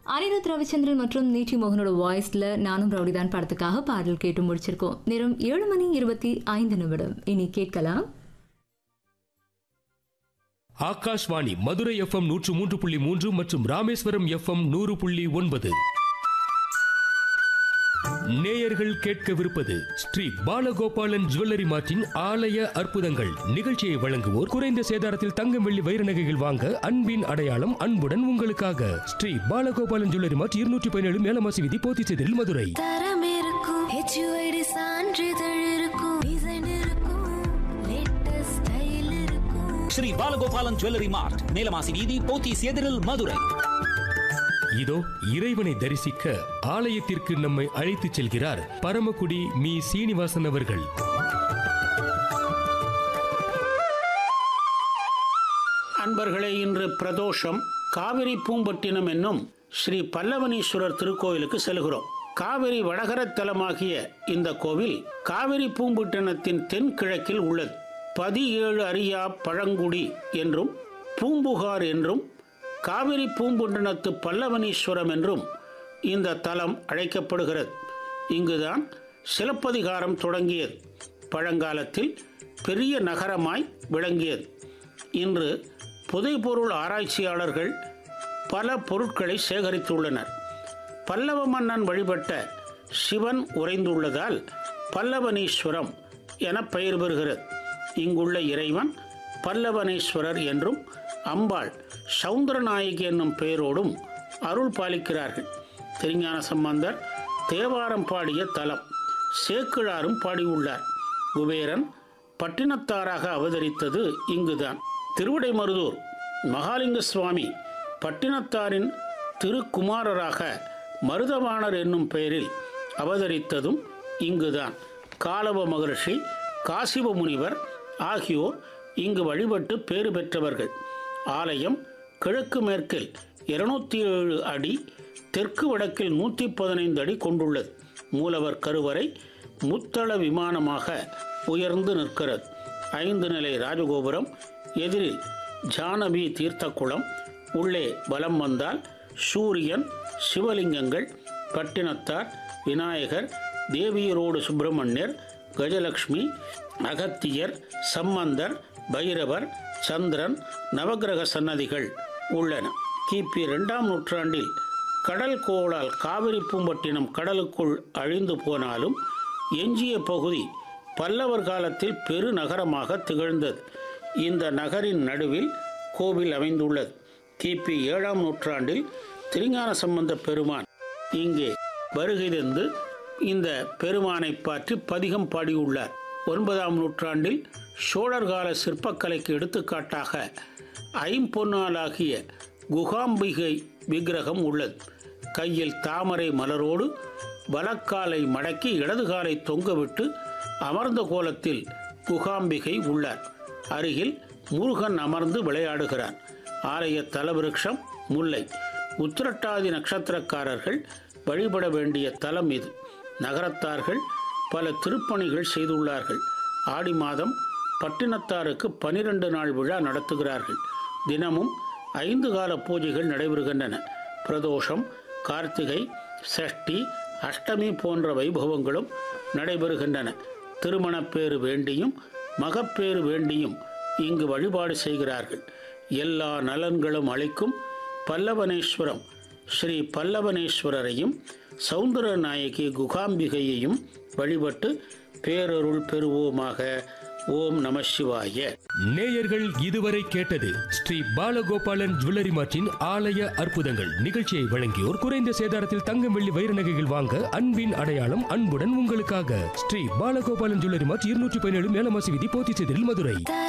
அனிருத் ரவிச்சந்திரன் மற்றும் நீட்டி மோகனோட வாய்ஸ்ல நானும் ரவுடி தான் படத்துக்காக பாடல் கேட்டு முடிச்சிருக்கோம் நேரம் ஏழு மணி இருபத்தி ஐந்து நிமிடம் இனி கேட்கலாம் ஆகாஷ்வாணி மதுரை எஃப்எம் நூற்று மூன்று புள்ளி மூன்று மற்றும் ராமேஸ்வரம் எஃப்எம் நூறு புள்ளி ஒன்பது நேயர்கள் கேட்கவிருப்பது ஸ்ரீ பாலகோபாலன் ஜுவல்லரி மார்ட்டின் ஆலய அற்புதங்கள் நிகழ்ச்சியை வழங்குவோர் குறைந்த சேதாரத்தில் தங்கம் வெள்ளி வைர நகைகள் வாங்க அன்பின் அடையாளம் அன்புடன் உங்களுக்காக ஸ்ரீ பாலகோபாலன் ஜுவல்லரி மார்ட் இருநூற்றி பதினேழு மேலமாசி விதி போத்திச்செதில் மதுரை தரம் இருக்கும் ஹெச்யூஐடி சான்றிதழ் இருக்கும் டிசைன் இருக்கும் லேட்டஸ்ட் ஸ்டைல் இருக்கும் ஸ்ரீ பாலகோபாலன் ஜுவல்லரி மார்ட் நீலமாசி வீதி போத்தீஸ் எதிரில் மதுரை இதோ இறைவனை தரிசிக்க ஆலயத்திற்கு நம்மை அழைத்துச் செல்கிறார் பரமக்குடி மீ சீனிவாசன் அவர்கள் அன்பர்களே இன்று பிரதோஷம் காவிரி பூம்பட்டினம் என்னும் ஸ்ரீ பல்லவனீஸ்வரர் திருக்கோயிலுக்கு செல்கிறோம் காவிரி வடகரத் தலமாகிய இந்த கோவில் காவிரி பூம்பட்டினத்தின் தென்கிழக்கில் உள்ளது பதி ஏழு அரியா பழங்குடி என்றும் பூம்புகார் என்றும் காவிரி பூம்பட்டினத்து பல்லவனீஸ்வரம் என்றும் இந்த தலம் அழைக்கப்படுகிறது இங்குதான் சிலப்பதிகாரம் தொடங்கியது பழங்காலத்தில் பெரிய நகரமாய் விளங்கியது இன்று புதைபொருள் ஆராய்ச்சியாளர்கள் பல பொருட்களை சேகரித்துள்ளனர் பல்லவ மன்னன் வழிபட்ட சிவன் உறைந்துள்ளதால் பல்லவனீஸ்வரம் என பெயர் பெறுகிறது இங்குள்ள இறைவன் பல்லவனேஸ்வரர் என்றும் அம்பாள் சவுந்தரநாயகி என்னும் பெயரோடும் அருள் பாலிக்கிறார்கள் திருஞான சம்பந்தர் தேவாரம் பாடிய தலம் சேக்கிழாரும் பாடியுள்ளார் குபேரன் பட்டினத்தாராக அவதரித்தது இங்குதான் திருவிடைமருதூர் மகாலிங்க சுவாமி பட்டினத்தாரின் திருக்குமாரராக மருதவாணர் என்னும் பெயரில் அவதரித்ததும் இங்குதான் காலவ மகர்ஷி காசிவ முனிவர் ஆகியோர் இங்கு வழிபட்டு பேறு பெற்றவர்கள் ஆலயம் கிழக்கு மேற்கில் இருநூத்தி ஏழு அடி தெற்கு வடக்கில் நூற்றி பதினைந்து அடி கொண்டுள்ளது மூலவர் கருவறை முத்தள விமானமாக உயர்ந்து நிற்கிறது ஐந்து நிலை ராஜகோபுரம் எதிரில் ஜானவி தீர்த்தக்குளம் உள்ளே வலம் வந்தால் சூரியன் சிவலிங்கங்கள் பட்டினத்தார் விநாயகர் தேவியரோடு சுப்பிரமணியர் கஜலட்சுமி அகத்தியர் சம்பந்தர் பைரவர் சந்திரன் நவக்கிரக சன்னதிகள் உள்ளன கிபி இரண்டாம் நூற்றாண்டில் கடல் கோளால் காவிரி பூம்பட்டினம் கடலுக்குள் அழிந்து போனாலும் எஞ்சிய பகுதி பல்லவர் காலத்தில் பெருநகரமாக திகழ்ந்தது இந்த நகரின் நடுவில் கோவில் அமைந்துள்ளது கிபி ஏழாம் நூற்றாண்டில் திருஞான சம்பந்த பெருமான் இங்கே வருகை தந்து இந்த பெருமானை பற்றி பதிகம் பாடியுள்ளார் ஒன்பதாம் நூற்றாண்டில் சோழர் கால சிற்பக்கலைக்கு எடுத்துக்காட்டாக ஐம்பொன்னாலாகிய குகாம்பிகை விக்கிரகம் உள்ளது கையில் தாமரை மலரோடு வலக்காலை மடக்கி இடது காலை தொங்கவிட்டு அமர்ந்த கோலத்தில் குகாம்பிகை உள்ளார் அருகில் முருகன் அமர்ந்து விளையாடுகிறார் ஆலய தலவிருட்சம் முல்லை உத்திரட்டாதி நட்சத்திரக்காரர்கள் வழிபட வேண்டிய தலம் இது நகரத்தார்கள் பல திருப்பணிகள் செய்துள்ளார்கள் ஆடி மாதம் பட்டினத்தாருக்கு பனிரெண்டு நாள் விழா நடத்துகிறார்கள் தினமும் ஐந்து கால பூஜைகள் நடைபெறுகின்றன பிரதோஷம் கார்த்திகை சஷ்டி அஷ்டமி போன்ற வைபவங்களும் நடைபெறுகின்றன திருமணப்பேறு வேண்டியும் மகப்பேறு வேண்டியும் இங்கு வழிபாடு செய்கிறார்கள் எல்லா நலன்களும் அளிக்கும் பல்லவனேஸ்வரம் ஸ்ரீ பல்லவனேஸ்வரரையும் சௌந்தர நாயகி குகாம்பிகையையும் வழிபட்டு பேரருள் பெறுவோமாக ஓம் நம சிவாய நேயர்கள் இதுவரை கேட்டது ஸ்ரீ பாலகோபாலன் ஜுவல்லரி மார்ட்டின் ஆலய அற்புதங்கள் நிகழ்ச்சியை வழங்கியோர் குறைந்த சேதாரத்தில் தங்கம் வெள்ளி வைர நகைகள் வாங்க அன்பின் அடையாளம் அன்புடன் உங்களுக்காக ஸ்ரீ பாலகோபாலன் ஜுவல்லரி மார்ட் இருநூற்றி பதினேழு மேலமாசி விதி போத்திச்செதில் மதுரை